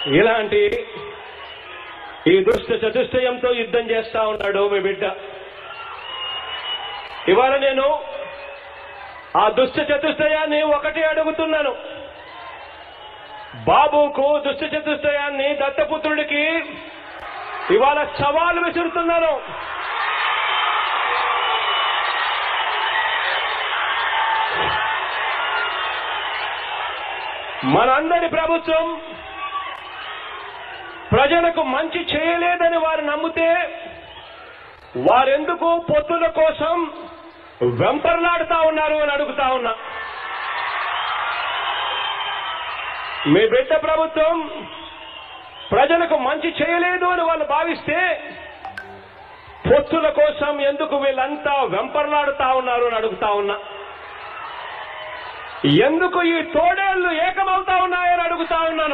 ఇలాంటి ఈ దుష్ట చతుష్టయంతో యుద్ధం చేస్తా ఉన్నాడు మీ బిడ్డ ఇవాళ నేను ఆ దుష్ట చతుష్టయాన్ని ఒకటి అడుగుతున్నాను బాబుకు దుష్ట చతుష్టయాన్ని దత్తపుత్రుడికి ఇవాళ సవాలు విసురుతున్నాను మనందరి ప్రభుత్వం ప్రజలకు మంచి చేయలేదని వారు నమ్మితే వారెందుకు పొత్తుల కోసం వెంపర్లాడుతా ఉన్నారు అని అడుగుతా ఉన్నా మీ బిడ్డ ప్రభుత్వం ప్రజలకు మంచి చేయలేదు అని వాళ్ళు భావిస్తే పొత్తుల కోసం ఎందుకు వీళ్ళంతా వెంపర్లాడుతా ఉన్నారు అని అడుగుతా ఉన్నా ఎందుకు ఈ తోడేళ్లు ఏకమవుతా ఉన్నాయని అడుగుతా ఉన్నాను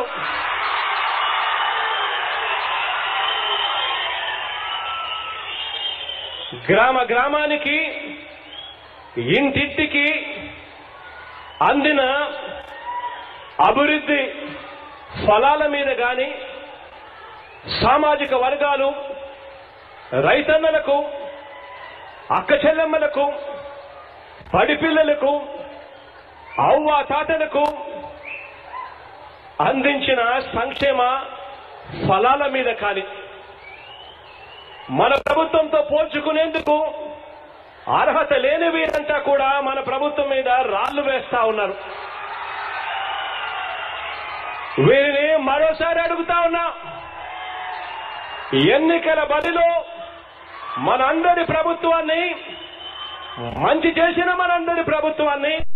గ్రామ గ్రామానికి ఇంటింటికి అందిన అభివృద్ధి ఫలాల మీద గాని సామాజిక వర్గాలు రైతన్నలకు అక్క చెల్లెమ్మలకు పడిపిల్లలకు అవ్వ తాతలకు అందించిన సంక్షేమ ఫలాల మీద కానీ మన ప్రభుత్వంతో పోల్చుకునేందుకు అర్హత లేని వీరంతా కూడా మన ప్రభుత్వం మీద రాళ్లు వేస్తా ఉన్నారు వీరిని మరోసారి అడుగుతా ఉన్నా ఎన్నికల బదిలో మనందరి ప్రభుత్వాన్ని మంచి చేసిన మనందరి ప్రభుత్వాన్ని